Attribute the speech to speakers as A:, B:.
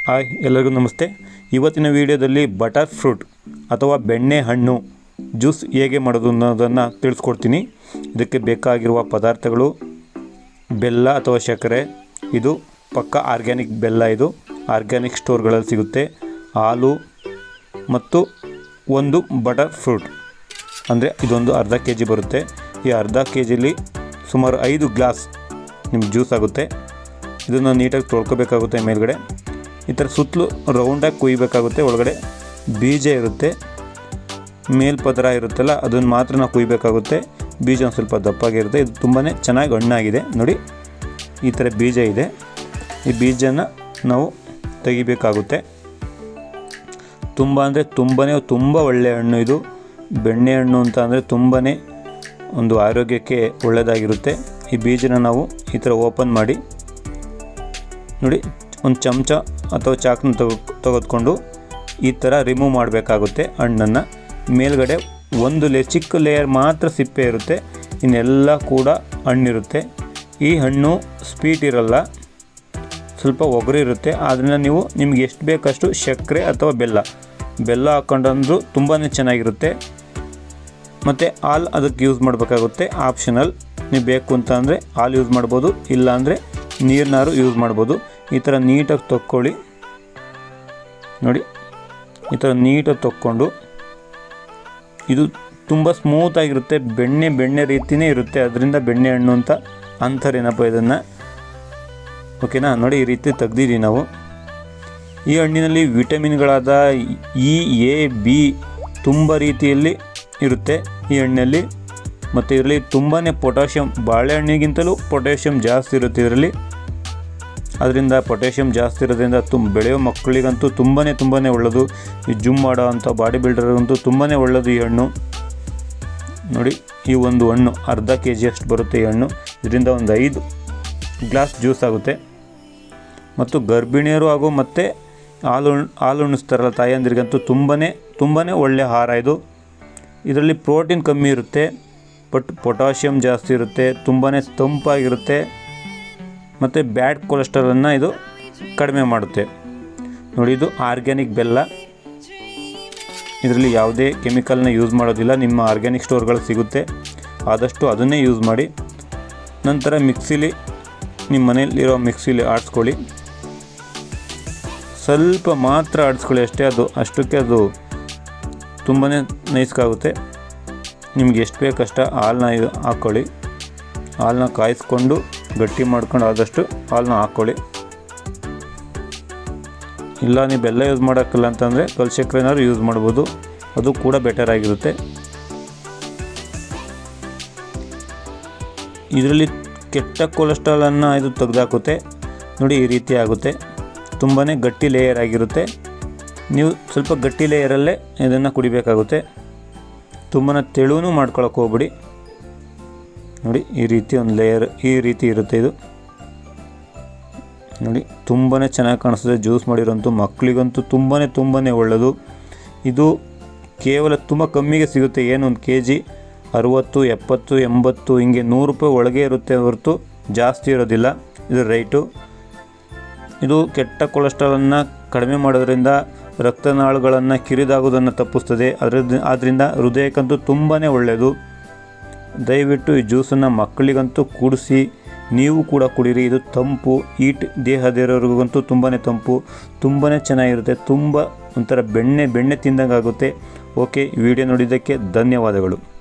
A: hi ಎಲ್ಲರಿಗೂ ನಮಸ್ತೆ ಇವತ್ತಿನ ವಿಡಿಯೋದಲ್ಲಿ ಬಟರ್ ಫ್ರೂಟ್ ಅಥವಾ ಬೆಣ್ಣೆ ಹಣ್ಣು ಜ್ಯೂಸ್ ಹೇಗೆ ಮಾಡೋದು ಅನ್ನೋದನ್ನು ತಿಳಿಸ್ಕೊಡ್ತೀನಿ ಇದಕ್ಕೆ ಬೇಕಾಗಿರುವ ಪದಾರ್ಥಗಳು ಬೆಲ್ಲ ಅಥವಾ ಸಕ್ಕರೆ ಇದು ಪಕ್ಕ ಆರ್ಗ್ಯಾನಿಕ್ ಬೆಲ್ಲ ಇದು ಆರ್ಗ್ಯಾನಿಕ್ ಸ್ಟೋರ್ಗಳಲ್ಲಿ ಸಿಗುತ್ತೆ ಹಾಲು ಮತ್ತು ಒಂದು ಬಟರ್ ಫ್ರೂಟ್ ಅಂದರೆ ಇದೊಂದು ಅರ್ಧ ಕೆ ಜಿ ಬರುತ್ತೆ ಈ ಅರ್ಧ ಕೆ ಜಿಲಿ ಸುಮಾರು ಐದು ಗ್ಲಾಸ್ ನಿಮ್ಗೆ ಜ್ಯೂಸ್ ಆಗುತ್ತೆ ಇದನ್ನು ನೀಟಾಗಿ ತೊಳ್ಕೊಬೇಕಾಗುತ್ತೆ ಮೇಲ್ಗಡೆ ಈ ಥರ ಸುತ್ತಲೂ ರೌಂಡಾಗಿ ಕುಯ್ಬೇಕಾಗುತ್ತೆ ಒಳಗಡೆ ಬೀಜ ಇರುತ್ತೆ ಮೇಲ್ಪದರ ಇರುತ್ತಲ್ಲ ಅದನ್ನು ಮಾತ್ರ ನಾವು ಕುಯ್ಬೇಕಾಗುತ್ತೆ ಬೀಜ ಒಂದು ಸ್ವಲ್ಪ ದಪ್ಪಾಗಿರುತ್ತೆ ಇದು ತುಂಬಾ ಚೆನ್ನಾಗಿ ಹಣ್ಣಾಗಿದೆ ನೋಡಿ ಈ ಥರ ಬೀಜ ಇದೆ ಈ ಬೀಜನ ನಾವು ತೆಗಿಬೇಕಾಗುತ್ತೆ ತುಂಬ ಅಂದರೆ ತುಂಬಾ ತುಂಬ ಒಳ್ಳೆಯ ಹಣ್ಣು ಇದು ಬೆಣ್ಣೆ ಹಣ್ಣು ಅಂತ ಅಂದರೆ ತುಂಬಾ ಒಂದು ಆರೋಗ್ಯಕ್ಕೆ ಒಳ್ಳೆಯದಾಗಿರುತ್ತೆ ಈ ಬೀಜನ ನಾವು ಈ ಥರ ಓಪನ್ ಮಾಡಿ ನೋಡಿ ಒಂದು ಚಮಚ ಅಥವಾ ಚಾಕ್ನ ತಗೋ ತೆಗೆದುಕೊಂಡು ಈ ಥರ ರಿಮೂವ್ ಮಾಡಬೇಕಾಗುತ್ತೆ ಹಣ್ಣನ್ನು ಮೇಲ್ಗಡೆ ಒಂದು ಲೇ ಚಿಕ್ಕ ಲೇಯರ್ ಮಾತ್ರ ಸಿಪ್ಪೆ ಇರುತ್ತೆ ಇನ್ನೆಲ್ಲ ಕೂಡ ಹಣ್ಣಿರುತ್ತೆ ಈ ಹಣ್ಣು ಸ್ವೀಟ್ ಇರಲ್ಲ ಸ್ವಲ್ಪ ಒಗರು ಇರುತ್ತೆ ಆದ್ದರಿಂದ ನೀವು ನಿಮ್ಗೆ ಎಷ್ಟು ಬೇಕಷ್ಟು ಸಕ್ಕರೆ ಅಥವಾ ಬೆಲ್ಲ ಬೆಲ್ಲ ಹಾಕ್ಕೊಂಡ್ರು ತುಂಬಾ ಚೆನ್ನಾಗಿರುತ್ತೆ ಮತ್ತು ಹಾಲು ಅದಕ್ಕೆ ಯೂಸ್ ಮಾಡಬೇಕಾಗುತ್ತೆ ಆಪ್ಷನಲ್ ನೀವು ಬೇಕು ಅಂತ ಅಂದರೆ ಹಾಲು ಯೂಸ್ ಮಾಡ್ಬೋದು ಇಲ್ಲ ಅಂದರೆ ನೀರನ್ನಾರು ಯೂಸ್ ಮಾಡ್ಬೋದು ಈ ಥರ ನೀಟಾಗಿ ತೊಕ್ಕೊಳ್ಳಿ ನೋಡಿ ಈ ಥರ ನೀಟಾಗಿ ತೊಕ್ಕೊಂಡು ಇದು ತುಂಬ ಸ್ಮೂತಾಗಿರುತ್ತೆ ಬೆಣ್ಣೆ ಬೆಣ್ಣೆ ರೀತಿಯೇ ಇರುತ್ತೆ ಅದರಿಂದ ಬೆಣ್ಣೆ ಹಣ್ಣು ಅಂತ ಅಂತಾರೇನಪ್ಪ ಇದನ್ನು ಓಕೆನಾ ನೋಡಿ ಈ ರೀತಿ ತೆಗ್ದಿದ್ದೀವಿ ನಾವು ಈ ಹಣ್ಣಿನಲ್ಲಿ ವಿಟಮಿನ್ಗಳಾದ ಇ ಎ ಬಿ ತುಂಬ ರೀತಿಯಲ್ಲಿ ಇರುತ್ತೆ ಈ ಹಣ್ಣಲ್ಲಿ ಮತ್ತು ಇದರಲ್ಲಿ ತುಂಬಾ ಪೊಟ್ಯಾಷಿಯಮ್ ಬಾಳೆಹಣ್ಣಿಗಿಂತಲೂ ಪೊಟ್ಯಾಷಿಯಮ್ ಜಾಸ್ತಿ ಇರುತ್ತೆ ಇದರಲ್ಲಿ ಅದರಿಂದ ಪೊಟ್ಯಾಷಿಯಮ್ ಜಾಸ್ತಿ ಇರೋದ್ರಿಂದ ತುಂಬ ಬೆಳೆಯೋ ಮಕ್ಕಳಿಗಂತೂ ತುಂಬಾ ತುಂಬಾ ಒಳ್ಳೆಯದು ಈ ಜಿಮ್ ಮಾಡೋ ಅಂಥ ಬಾಡಿ ಬಿಲ್ಡರ್ಗಂತೂ ತುಂಬಾ ಒಳ್ಳೆಯದು ಈ ಹಣ್ಣು ನೋಡಿ ಈ ಒಂದು ಹಣ್ಣು ಅರ್ಧ ಕೆ ಜಿಯಷ್ಟು ಬರುತ್ತೆ ಈ ಹಣ್ಣು ಇದರಿಂದ ಒಂದು ಐದು ಗ್ಲಾಸ್ ಜ್ಯೂಸ್ ಆಗುತ್ತೆ ಮತ್ತು ಗರ್ಭಿಣಿಯರು ಹಾಗೂ ಮತ್ತು ಹಾಲು ಉಣ್- ಹಾಲು ಉಣಿಸ್ತಾರಲ್ಲ ತಾಯಂದಿರಿಗಂತೂ ತುಂಬಾ ತುಂಬಾ ಒಳ್ಳೆಯ ಆಹಾರ ಇದು ಇದರಲ್ಲಿ ಪ್ರೋಟೀನ್ ಕಮ್ಮಿ ಇರುತ್ತೆ ಬಟ್ ಪೊಟ್ಯಾಷಿಯಮ್ ಜಾಸ್ತಿ ಇರುತ್ತೆ ತುಂಬಾ ತಂಪಾಗಿರುತ್ತೆ ಮತ್ತು ಬ್ಯಾಡ್ ಕೊಲೆಸ್ಟ್ರಾಲನ್ನು ಇದು ಕಡಿಮೆ ಮಾಡುತ್ತೆ ನೋಡಿ ಇದು ಆರ್ಗ್ಯಾನಿಕ್ ಬೆಲ್ಲ ಇದರಲ್ಲಿ ಯಾವುದೇ ಕೆಮಿಕಲ್ನ ಯೂಸ್ ಮಾಡೋದಿಲ್ಲ ನಿಮ್ಮ ಆರ್ಗ್ಯಾನಿಕ್ ಸ್ಟೋರ್ಗಳು ಸಿಗುತ್ತೆ ಆದಷ್ಟು ಅದನ್ನೇ ಯೂಸ್ ಮಾಡಿ ನಂತರ ಮಿಕ್ಸಿಲಿ ನಿಮ್ಮ ಮನೆಯಲ್ಲಿರೋ ಮಿಕ್ಸಿಲಿ ಆಡಿಸ್ಕೊಳ್ಳಿ ಸ್ವಲ್ಪ ಮಾತ್ರ ಆಡಿಸ್ಕೊಳ್ಳಿ ಅಷ್ಟೇ ಅದು ಅಷ್ಟಕ್ಕೆ ಅದು ತುಂಬಾ ನೈಸ್ಗಾಗುತ್ತೆ ನಿಮ್ಗೆ ಎಷ್ಟು ಬೇಕಷ್ಟ ಹಾಲನ್ನ ಇದು ಹಾಕ್ಕೊಳ್ಳಿ ಹಾಲನ್ನ ಕಾಯಿಸ್ಕೊಂಡು ಗಟ್ಟಿ ಮಾಡ್ಕೊಂಡು ಆದಷ್ಟು ಹಾಲನ್ನ ಹಾಕ್ಕೊಳ್ಳಿ ಇಲ್ಲ ನೀವು ಬೆಲ್ಲ ಯೂಸ್ ಮಾಡೋಕ್ಕಿಲ್ಲ ಅಂತಂದರೆ ಕಲ್ ಸಕ್ಕರೆನಾದ್ರು ಯೂಸ್ ಮಾಡ್ಬೋದು ಅದು ಕೂಡ ಬೆಟರ್ ಆಗಿರುತ್ತೆ ಇದರಲ್ಲಿ ಕೆಟ್ಟ ಕೊಲೆಸ್ಟ್ರಾಲನ್ನು ಇದು ತೆಗೆದಾಕುತ್ತೆ ನೋಡಿ ಈ ರೀತಿ ಆಗುತ್ತೆ ತುಂಬಾ ಗಟ್ಟಿ ಲೇಯರ್ ಆಗಿರುತ್ತೆ ನೀವು ಸ್ವಲ್ಪ ಗಟ್ಟಿ ಲೇಯರಲ್ಲೇ ಇದನ್ನು ಕುಡಿಬೇಕಾಗುತ್ತೆ ತುಂಬಾ ತೆಳುವೂ ಮಾಡ್ಕೊಳಕ್ಕೆ ಹೋಗ್ಬಿಡಿ ನೋಡಿ ಈ ರೀತಿ ಒಂದು ಲೇಯರ್ ಈ ರೀತಿ ಇರುತ್ತೆ ಇದು ನೋಡಿ ತುಂಬಾ ಚೆನ್ನಾಗಿ ಕಾಣಿಸ್ತದೆ ಜ್ಯೂಸ್ ಮಾಡಿರೋಂಥ ಮಕ್ಕಳಿಗಂತೂ ತುಂಬಾ ತುಂಬಾ ಒಳ್ಳೆಯದು ಇದು ಕೇವಲ ತುಂಬ ಕಮ್ಮಿಗೆ ಸಿಗುತ್ತೆ ಏನು ಒಂದು ಕೆ ಜಿ ಅರುವತ್ತು ಎಪ್ಪತ್ತು ಎಂಬತ್ತು ಹಿಂಗೆ ನೂರು ರೂಪಾಯಿ ಒಳಗೆ ಇರುತ್ತೆ ಹೊರತು ಜಾಸ್ತಿ ಇರೋದಿಲ್ಲ ಇದು ರೈಟು ಇದು ಕೆಟ್ಟ ಕೊಲೆಸ್ಟ್ರಾಲನ್ನು ಕಡಿಮೆ ಮಾಡೋದ್ರಿಂದ ರಕ್ತನಾಳಗಳನ್ನು ಕಿರಿದಾಗೋದನ್ನು ತಪ್ಪಿಸ್ತದೆ ಅದರಿಂದ ಆದ್ದರಿಂದ ಹೃದಯಕ್ಕಂತೂ ತುಂಬಾ ಒಳ್ಳೆಯದು ದಯವಿಟ್ಟು ಈ ಜ್ಯೂಸನ್ನು ಮಕ್ಕಳಿಗಂತೂ ಕುಡಿಸಿ ನೀವು ಕೂಡ ಕುಡೀರಿ ಇದು ತಂಪು ಈಟ್ ದೇಹದಿರೋರಿಗಂತೂ ತುಂಬಾ ತಂಪು ತುಂಬಾ ಚೆನ್ನಾಗಿರುತ್ತೆ ತುಂಬ ಒಂಥರ ಬೆಣ್ಣೆ ಬೆಣ್ಣೆ ತಿಂದಂಗೆ ಆಗುತ್ತೆ ಓಕೆ ವಿಡಿಯೋ ನೋಡಿದ್ದಕ್ಕೆ ಧನ್ಯವಾದಗಳು